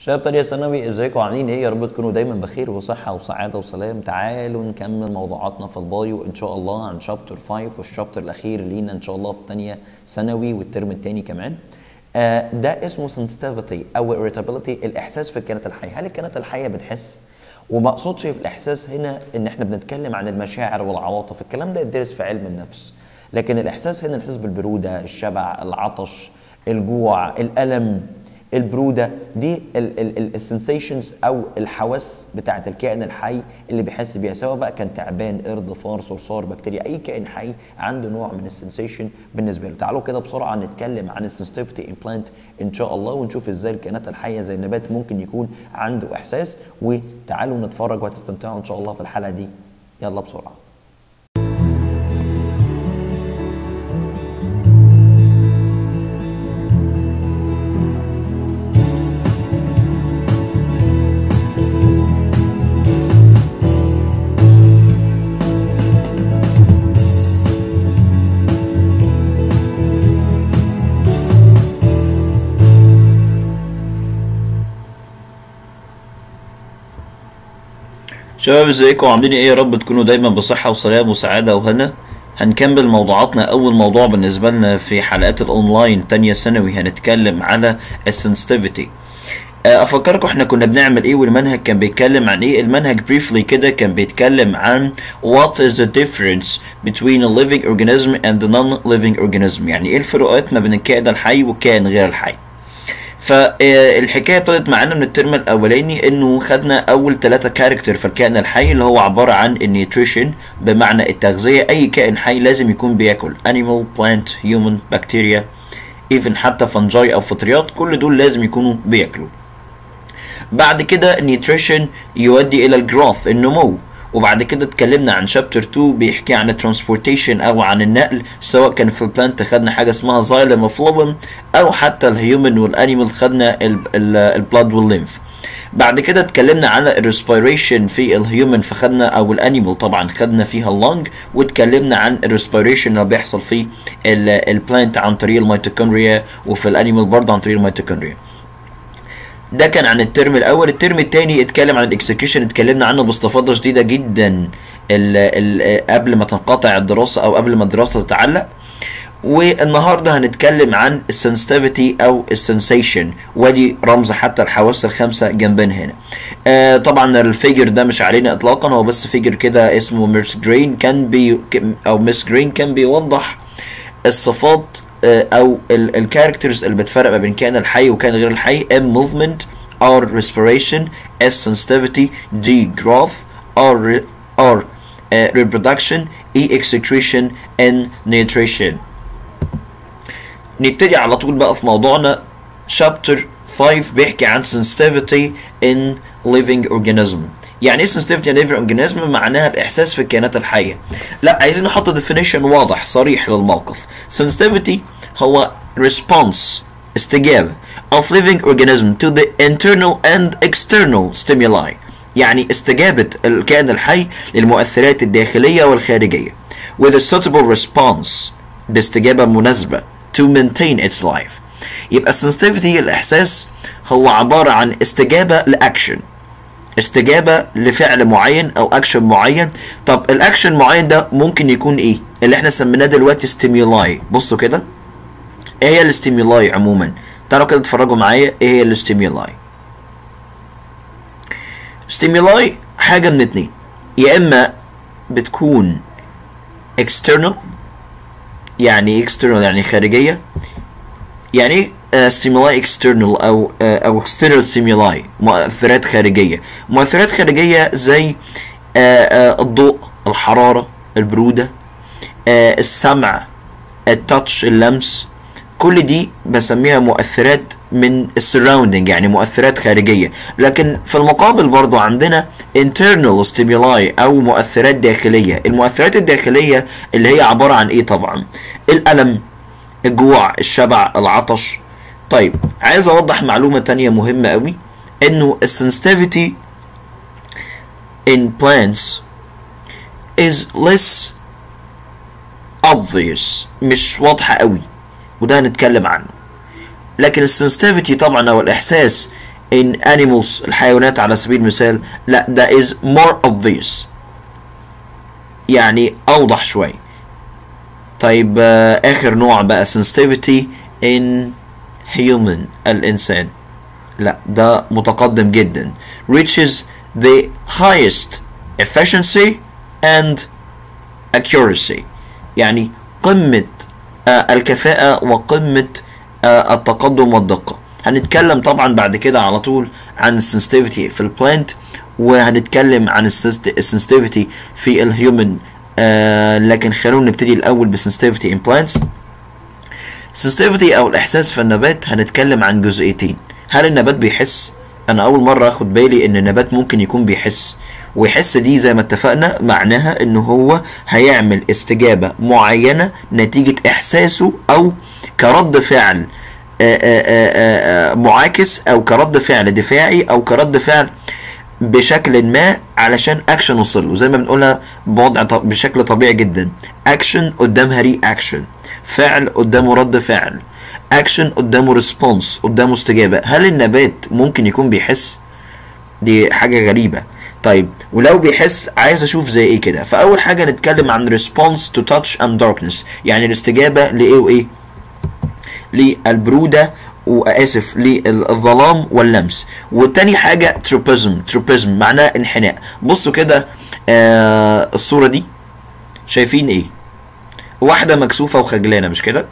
شباب تانية ثانوي ازيكم عاملين ايه يا رب تكونوا دايما بخير وصحة وسعادة وسلام تعالوا نكمل موضوعاتنا في البايو ان شاء الله عن شابتر 5 والشابتر الاخير لينا ان شاء الله في تانية ثانوي والترم التاني كمان آه ده اسمه sensitivity او irritability الاحساس في الكائنات الحية هل الكائنات الحية بتحس وما اقصدش في الاحساس هنا ان احنا بنتكلم عن المشاعر والعواطف الكلام ده يدرس في علم النفس لكن الاحساس هنا الاحساس بالبروده الشبع العطش الجوع الالم البروده دي السنسيشنز او الحواس بتاعه الكائن الحي اللي بيحس بيها سواء بقى كان تعبان قرد فار صرصار بكتيريا اي كائن حي عنده نوع من السنسيشن بالنسبه له تعالوا كده بسرعه نتكلم عن السنسيتيفيتي امبلانت ان شاء الله ونشوف ازاي الكائنات الحيه زي النبات ممكن يكون عنده احساس وتعالوا نتفرج وهتستمتعوا ان شاء الله في الحلقه دي يلا بسرعه شباب ازيكم عاملين ايه يا رب تكونوا دايما بصحة وسلام وسعادة وهنا هنكمل موضوعاتنا اول موضوع بالنسبة لنا في حلقات الاونلاين تانية ثانوي هنتكلم على السنسيتيفيتي افكركم احنا كنا بنعمل ايه والمنهج كان بيتكلم عن ايه المنهج briefly كده كان بيتكلم عن what is the difference between a living organism and a non-living organism يعني ايه الفروقات ما بين الكائن الحي والكائن غير الحي فالحكايه ابتدت معانا من الترم الاولاني انه خدنا اول ثلاثة كاركتر في الكائن الحي اللي هو عباره عن النيوتريشن بمعنى التغذيه اي كائن حي لازم يكون بياكل animal plant human bacteria even حتى فنجاي او فطريات كل دول لازم يكونوا بياكلوا بعد كده النيوتريشن يؤدي الى الجروث النمو وبعد كده اتكلمنا عن شابتر 2 بيحكي عن الترانسبورتيشن او عن النقل سواء كان في البلانت خدنا حاجه اسمها زايلم وفلوبم او حتى الهيومن والانيمال خدنا البلاد والليمف بعد كده اتكلمنا على الريسبيريشن في الهيومن فخدنا او الانيمال طبعا خدنا فيها اللنج واتكلمنا عن الريسبيريشن اللي بيحصل في البلانت عن طريق الميتوكوندريا وفي الانيمال برضه عن طريق الميتوكوندريا ده كان عن الترم الاول الترم الثاني اتكلم عن الاكسكيوشن اتكلمنا عنه باستفاضه شديده جدا ال ال قبل ما تنقطع الدراسه او قبل ما الدراسه تتعلق والنهارده هنتكلم عن السنسيتيفيتي او السنسيشن ودي رمز حتى الحواس الخمسه جنبنا هنا آه طبعا الفيجر ده مش علينا اطلاقا هو بس فيجر كده اسمه ميرس جرين كان بي او ميس جرين كان بيوضح الصفات او الكاركترز اللي بتفرق ما بين كائن الحي وكائن غير الحي M movement R respiration S sensitivity D growth R R uh, reproduction E excretion N nutrition نبتدي على طول بقى في موضوعنا chapter 5 بيحكي عن sensitivity in living organism يعني ايه sensitivity in living organism معناها الاحساس في الكائنات الحيه لا عايزين نحط definition واضح صريح للموقف sensitivity هو response استجابة of living organism to the internal and external stimuli يعني استجابة الكائن الحي للمؤثرات الداخلية والخارجية with a suitable response باستجابة مناسبة to maintain its life يبقى sensitivity الإحساس هو عبارة عن استجابة لأكشن استجابة لفعل معين أو أكشن معين طب الأكشن معين ده ممكن يكون إيه اللي احنا سميناه دلوقتي ستيمولاي بصوا كده ايه هي الاستيمولاي عموما تعالوا كده اتفرجوا معايا ايه هي الاستيمولاي ستيمولاي حاجة من اتنين يا اما بتكون external يعني external يعني خارجية يعني ايه ستيمولاي external او uh, او external stimuli مؤثرات خارجية مؤثرات خارجية زي uh, uh, الضوء الحرارة البرودة السمع التاتش اللمس كل دي بسميها مؤثرات من السراوندنج يعني مؤثرات خارجية لكن في المقابل برضو عندنا internal stimuli او مؤثرات داخلية المؤثرات الداخلية اللي هي عبارة عن ايه طبعا الألم الجوع الشبع العطش طيب عايز اوضح معلومة تانية مهمة قوي انه السنسيتيفيتي in plants is less obvious مش واضحة قوي وده هنتكلم عنه لكن السنسيتيفيتي طبعا او الاحساس in animals الحيوانات على سبيل المثال لا ده is more obvious يعني أوضح شوي طيب آه آخر نوع بقى sensitivity in human الإنسان لا ده متقدم جدا reaches the highest efficiency and accuracy يعني قمة آه الكفاءة وقمة آه التقدم والدقة هنتكلم طبعا بعد كده على طول عن السنسيتيفيتي في البلانت وهنتكلم عن السنسيتيفيتي في الهيومن آه لكن خلونا نبتدي الاول بالسنسيتيفيتي ان بلانتس السنسيتيفيتي او الاحساس في النبات هنتكلم عن جزئيتين هل النبات بيحس انا اول مره اخد بالي ان النبات ممكن يكون بيحس ويحس دي زي ما اتفقنا معناها ان هو هيعمل استجابه معينه نتيجه احساسه او كرد فعل آآ آآ معاكس او كرد فعل دفاعي او كرد فعل بشكل ما علشان اكشن وصل له زي ما بنقولها بوضع بشكل طبيعي جدا اكشن قدامها ري اكشن فعل قدامه رد فعل اكشن قدامه ريسبونس قدامه استجابه هل النبات ممكن يكون بيحس دي حاجه غريبه طيب ولو بيحس عايز اشوف زي ايه كده فاول حاجه نتكلم عن response to touch and darkness يعني الاستجابه لايه وايه للبروده واسف للظلام واللمس والتاني حاجه تروبيزم تروبيزم معناه انحناء بصوا كده آه الصوره دي شايفين ايه واحده مكسوفه وخجلانه مش كده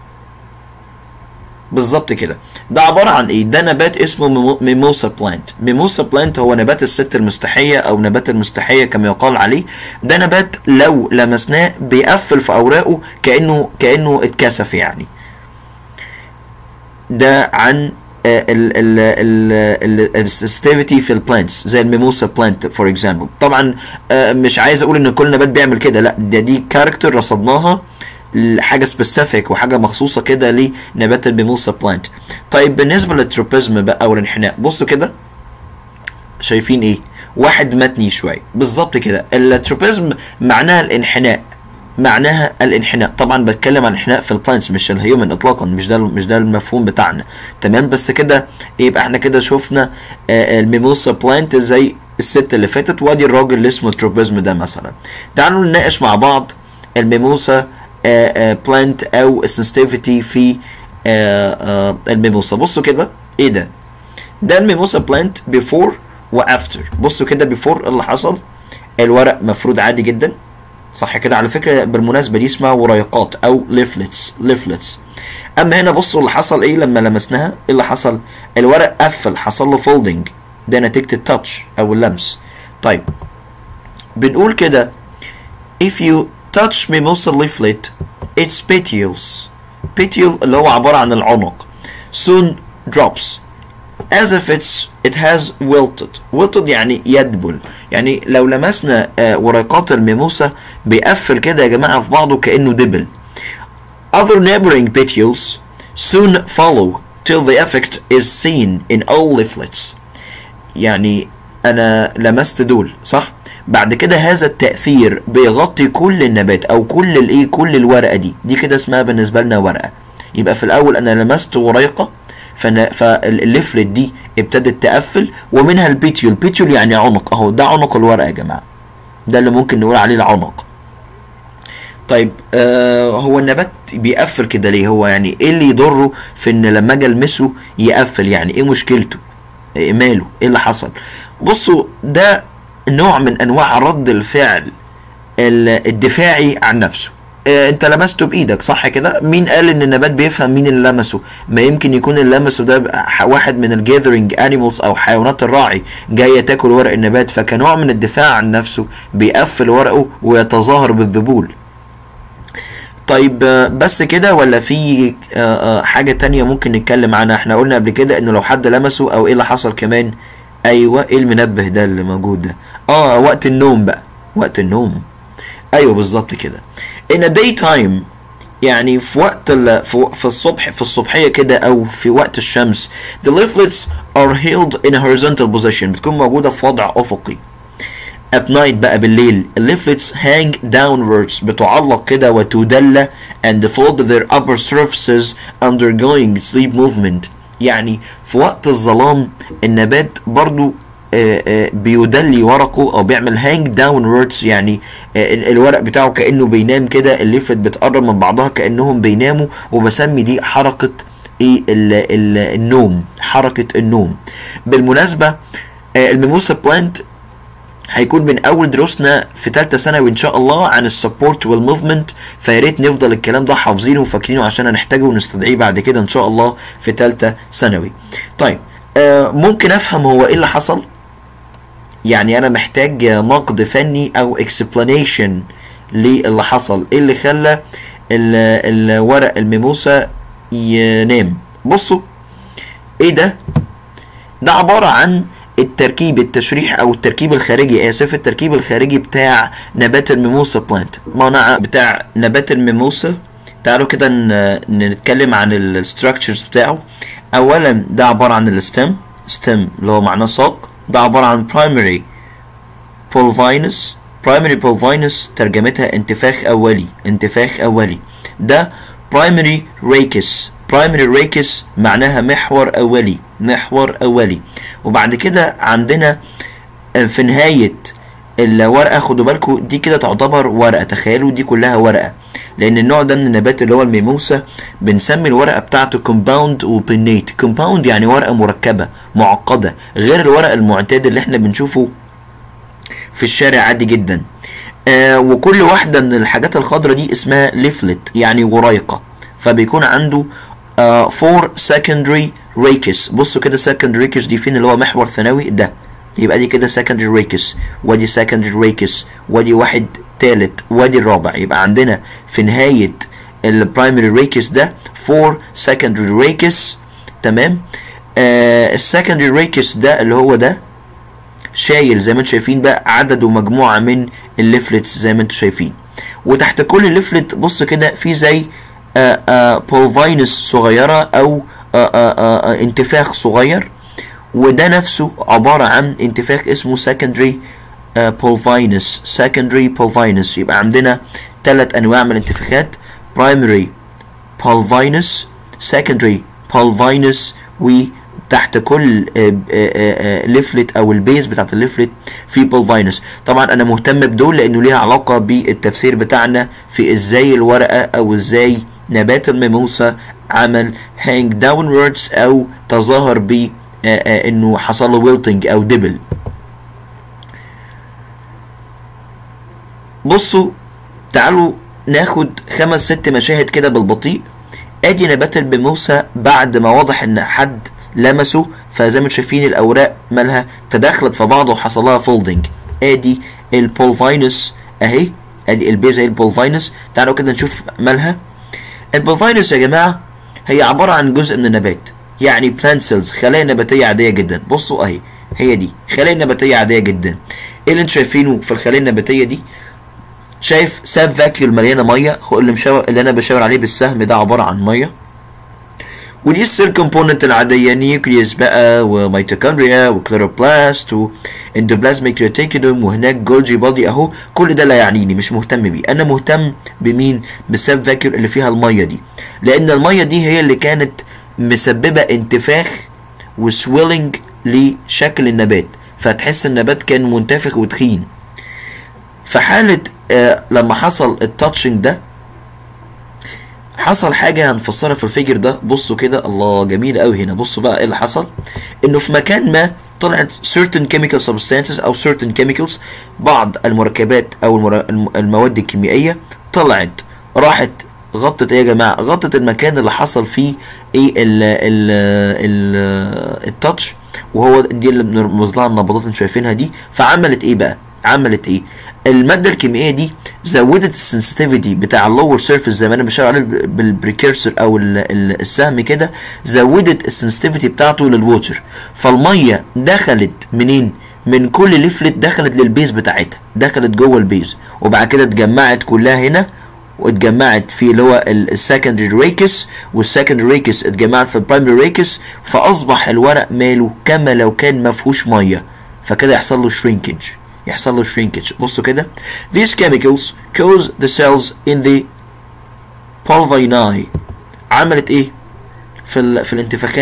بالظبط كده ده عبارة عن ايه ده نبات اسمه ميموسا بلانت ميموسا بلانت هو نبات الست المستحية او نبات المستحية كما يقال عليه ده نبات لو لمسناه بيقفل في اوراقه كأنه كأنه اتكسف يعني ده عن السنسيتيفيتي في البلانتس زي الميموسا بلانت فور اكزامبل طبعا مش عايز اقول ان كل نبات بيعمل كده لا ده دي كاركتر رصدناها حاجه سبيسيفيك وحاجه مخصوصه كده لنبات الميموسا بلانت طيب بالنسبه للتروبيزم بقى او الانحناء بصوا كده شايفين ايه واحد متني شويه بالظبط كده التروبيزم معناها الانحناء معناها الانحناء طبعا بتكلم عن انحناء في البلانتس مش الهيومن اطلاقا مش ده مش ده المفهوم بتاعنا تمام بس كده يبقى احنا كده شفنا الميموسا بلانت زي الست اللي فاتت وادي الراجل اللي اسمه تروبيزم ده مثلا تعالوا نناقش مع بعض الميموسا بلانت او السنسيتيفيتي في الميموسا بصوا كده ايه ده ده الميموسا بلانت بيفور وافتر بصوا كده بيفور اللي حصل الورق مفروض عادي جدا صح كده على فكره بالمناسبه دي اسمها وريقات او ليفلتس ليفلتس اما هنا بصوا اللي حصل ايه لما لمسناها ايه اللي حصل الورق قفل حصل له فولدنج ده نتيجه التاتش او اللمس طيب بنقول كده if you touch mimosa leaflet its petioles petiole اللي هو عبارة عن العنق soon drops as if it's it has wilted wilted يعني يدبل يعني لو لمسنا آه ورقات الميموسا بيقفل كده يا جماعة في بعضه كأنه دبل other neighboring petioles soon follow till the effect is seen in all leaflets يعني أنا لمست دول صح بعد كده هذا التأثير بيغطي كل النبات أو كل الإيه كل الورقة دي دي كده اسمها بالنسبة لنا ورقة يبقى في الأول أنا لمست وريقة فالليفلت دي ابتدت تقفل ومنها البيتيول البيتيول يعني عنق أهو ده عنق الورقة يا جماعة ده اللي ممكن نقول عليه العنق طيب آه هو النبات بيقفل كده ليه هو يعني ايه اللي يضره في ان لما اجي المسه يقفل يعني ايه مشكلته إيه ماله ايه اللي حصل بصوا ده نوع من انواع رد الفعل الدفاعي عن نفسه اه انت لمسته بايدك صح كده مين قال ان النبات بيفهم مين اللي لمسه ما يمكن يكون اللي لمسه ده واحد من الجاذرينج انيمالز او حيوانات الراعي جايه تاكل ورق النبات فكنوع من الدفاع عن نفسه بيقفل ورقه ويتظاهر بالذبول طيب بس كده ولا في حاجة تانية ممكن نتكلم عنها احنا قلنا قبل كده انه لو حد لمسه او ايه اللي حصل كمان ايوه ايه المنبه ده اللي موجود ده اه وقت النوم بقى وقت النوم ايوه بالظبط كده in a daytime يعني في وقت في الصبح في الصبحيه كده او في وقت الشمس the leaflets are held in a horizontal position بتكون موجوده في وضع افقي at night بقى بالليل الليفلتس hang downwards بتعلق كده وتدلى and fold their upper surfaces undergoing sleep movement يعني في وقت الظلام النبات برضو آه، آه، بيدلي ورقه او بيعمل هانج داون ووردز يعني آه، ال- الورق بتاعه كانه بينام كده الليفت بتقرب من بعضها كانهم بيناموا وبسمي دي حركه ايه ال ال النوم حركه النوم بالمناسبه آه، الميموسا بلانت هيكون من اول دروسنا في ثالثه ثانوي ان شاء الله عن السبورت والموفمنت فيا ريت نفضل الكلام ده حافظينه وفاكرينه عشان هنحتاجه ونستدعيه بعد كده ان شاء الله في ثالثه ثانوي طيب آه ممكن افهم هو ايه اللي حصل يعني انا محتاج نقد فني او explanation للي حصل ايه اللي خلى ال- الورق الميموسا ينام بصوا ايه ده ده عبارة عن التركيب التشريح او التركيب الخارجي اسف التركيب الخارجي بتاع نبات الميموسا بلانت منع بتاع نبات الميموسا تعالوا كده ن- نتكلم عن الستراكشرز بتاعه اولا ده عبارة عن الستم ستم اللي هو معناه ساق ده عبارة عن primary pulvinus primary pulvinus ترجمتها انتفاخ أولي انتفاخ أولي ده primary rachis primary rachis معناها محور أولي محور أولي وبعد كده عندنا في نهاية الورقة خدوا بالكم دي كده تعتبر ورقة تخيلوا دي كلها ورقة لأن النوع ده من النبات اللي هو الميموسا بنسمي الورقة بتاعته كومباوند وبينيت كومباوند يعني ورقة مركبة معقدة غير الورق المعتاد اللي احنا بنشوفه في الشارع عادي جدا آه وكل واحدة من الحاجات الخضرة دي اسمها ليفلت يعني ورايقة فبيكون عنده آه فور secondary rachis بصوا كده secondary rachis دي فين اللي هو محور ثانوي ده يبقى دي كده secondary rachis ودي secondary rachis ودي واحد تالت ودي الرابع يبقى عندنا في نهاية البرايمري rachis ده فور secondary rachis تمام آه السكندري rachis ده اللي هو ده شايل زي ما انتم شايفين بقى عدد ومجموعة من الليفلتس زي ما انتم شايفين وتحت كل ليفلت بص كده في زي بولفاينس صغيرة او آآ آآ انتفاخ صغير وده نفسه عبارة عن انتفاخ اسمه secondary pulvinus secondary pulvinus يبقى عندنا ثلاث انواع من الانتفاخات primary pulvinus secondary pulvinus و تحت كل ليفلت او البيز بتاعت الليفلت في بولفاينس طبعا انا مهتم بدول لانه ليها علاقه بالتفسير بتاعنا في ازاي الورقه او ازاي نبات الميموسا عمل هانج داونوردز او تظاهر ب انه حصل له ويلتنج او دبل بصوا تعالوا ناخد خمس ست مشاهد كده بالبطيء ادي نبات الميموسا بعد ما واضح ان حد لمسه فزي ما شايفين الاوراق مالها تداخلت في بعض وحصل لها فولدنج ادي البولفاينس اهي ادي البيز اهي البولفاينس تعالوا كده نشوف مالها البولفاينس يا جماعه هي عباره عن جزء من النبات يعني بلانت سيلز خلايا نباتيه عاديه جدا بصوا اهي هي دي خلايا نباتيه عاديه جدا ايه اللي انتوا شايفينه في الخلايا النباتيه دي شايف ساب فاكيول مليانه ميه اللي مشاور اللي انا بشاور عليه بالسهم ده عباره عن ميه ودي السيل كومبوننت العاديه نيوكليوس بقى وميتوكوندريا وكلوروبلاست واندوبلازميك ريتيكولوم وهناك جولجي بادي اهو كل ده لا يعنيني مش مهتم بيه انا مهتم بمين بالساب فاكيول اللي فيها الميه دي لان الميه دي هي اللي كانت مسببه انتفاخ وسويلنج لشكل النبات فتحس النبات كان منتفخ وتخين في حالة آه لما حصل التاتشنج ده حصل حاجة هنفسرها في الفيجر ده بصوا كده الله جميل قوي هنا بصوا بقى ايه اللي حصل انه في مكان ما طلعت certain chemical substances او certain chemicals بعض المركبات او المر... المواد الكيميائية طلعت راحت غطت ايه يا جماعة غطت المكان اللي حصل فيه ايه ال ال ال التاتش وهو دي اللي بنرمز لها النبضات اللي شايفينها دي فعملت ايه بقى عملت ايه الماده الكيميائيه دي زودت السنسيتيفيتي بتاع اللور سيرفيس زي ما انا بشاور عليه بالبريكيرسور او السهم كده زودت السنسيتيفيتي بتاعته للووتر فالميه دخلت منين من كل ليفلت دخلت للبيز بتاعتها دخلت جوه البيز وبعد كده اتجمعت كلها هنا واتجمعت في اللي هو السكندري ريكس والسكندري ريكس اتجمعت في البرايمري ريكس فاصبح الورق ماله كما لو كان ما فيهوش ميه فكده يحصل له شرينكج يحصل له shrinkage بصوا كده these chemicals cause the cells in the pulvini عملت ايه في ال... في الانتفاخات دي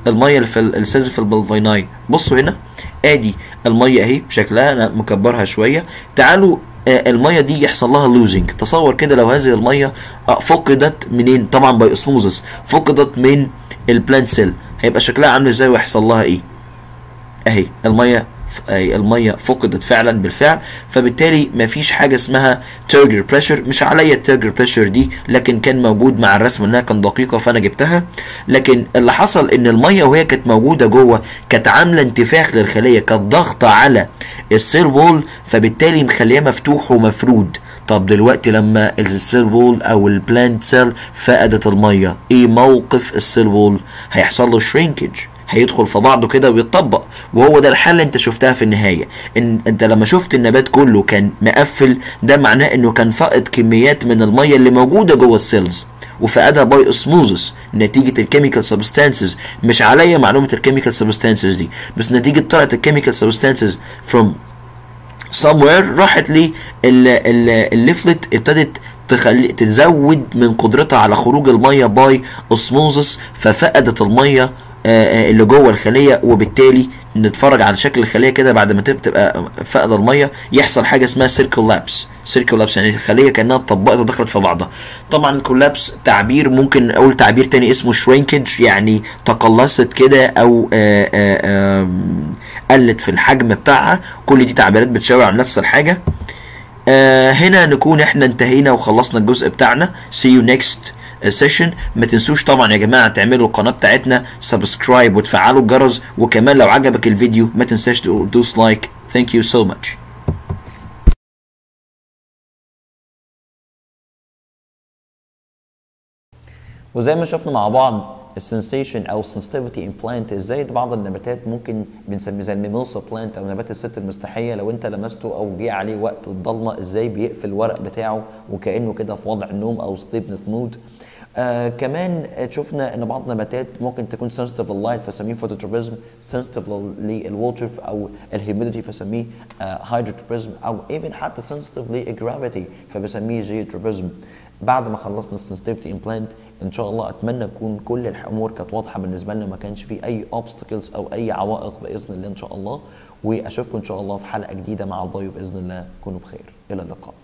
الميه اللي في السيزفل فايناي بصوا هنا ادي الميه اهي بشكلها انا مكبرها شويه تعالوا آه، الميه دي يحصل لها لوزنج تصور كده لو هذه الميه آه، فقدت منين طبعا باي اسموزس فقدت من البلانت سيل هيبقى شكلها عامل ازاي ويحصل لها ايه اهي الميه أي الميه فقدت فعلا بالفعل فبالتالي مفيش حاجه اسمها تيرجر بريشر مش عليا التيرجر بريشر دي لكن كان موجود مع الرسم انها كان دقيقه فانا جبتها لكن اللي حصل ان الميه وهي كانت موجوده جوه كانت عامله انتفاخ للخليه كانت ضاغطه على السيل وول فبالتالي مخليه مفتوح ومفرود طب دلوقتي لما السيل وول او البلانت سيل فقدت الميه ايه موقف السيل وول هيحصل له شرينكج هيدخل في بعضه كده ويتطبق وهو ده الحل اللي انت شفتها في النهايه ان انت لما شفت النبات كله كان مقفل ده معناه انه كان فائض كميات من الميه اللي موجوده جوه السيلز وفقدها باي اسموزس نتيجه الكيميكال سبستانسز مش عليا معلومه الكيميكال سبستانسز دي بس نتيجه طلعت الكيميكال سبستانسز from somewhere راحت لي الليفلت ابتدت تخلي تزود من قدرتها على خروج الميه باي اسموزس ففقدت الميه آه، آه، اللي جوه الخليه وبالتالي نتفرج على شكل الخليه كده بعد ما تب- تبقى فاقده الميه يحصل حاجه اسمها سيركل لابس سيركل لابس يعني الخليه كانها اتطبقت ودخلت في بعضها طبعا الكولابس تعبير ممكن اقول تعبير تاني اسمه شرينكج يعني تقلصت كده او آه، آه، آم، قلت في الحجم بتاعها كل دي تعبيرات بتشاور على نفس الحاجه آه هنا نكون احنا انتهينا وخلصنا الجزء بتاعنا see you next session ما تنسوش طبعا يا جماعه تعملوا القناه بتاعتنا سبسكرايب وتفعلوا الجرس وكمان لو عجبك الفيديو ما تنساش تدوس لايك thank you so much وزي ما شفنا مع بعض السنسيشن او السنسيتيفيتي امبلانت ازاي بعض النباتات ممكن بنسميه زي الميموسا بلانت او نبات الست المستحيه لو انت لمسته او جه عليه وقت الضلمه ازاي بيقفل الورق بتاعه وكانه كده في وضع النوم او سليبنس مود آه كمان شفنا ان بعض النباتات ممكن تكون سنسيتيف لللايت فسميه فوتوتروبيزم سنسيتيف للووتر او الهيوميديتي فسميه هيدروتروبيزم او ايفن حتى سنسيتيف للجرافيتي فبسميه جيوتروبيزم بعد ما خلصنا السنسيتيفيتي امبلانت ان شاء الله اتمنى تكون كل الامور كانت واضحه بالنسبه لنا ما كانش في اي اوبستكلز او اي عوائق باذن الله ان شاء الله واشوفكم ان شاء الله في حلقه جديده مع البايو باذن الله كونوا بخير الى اللقاء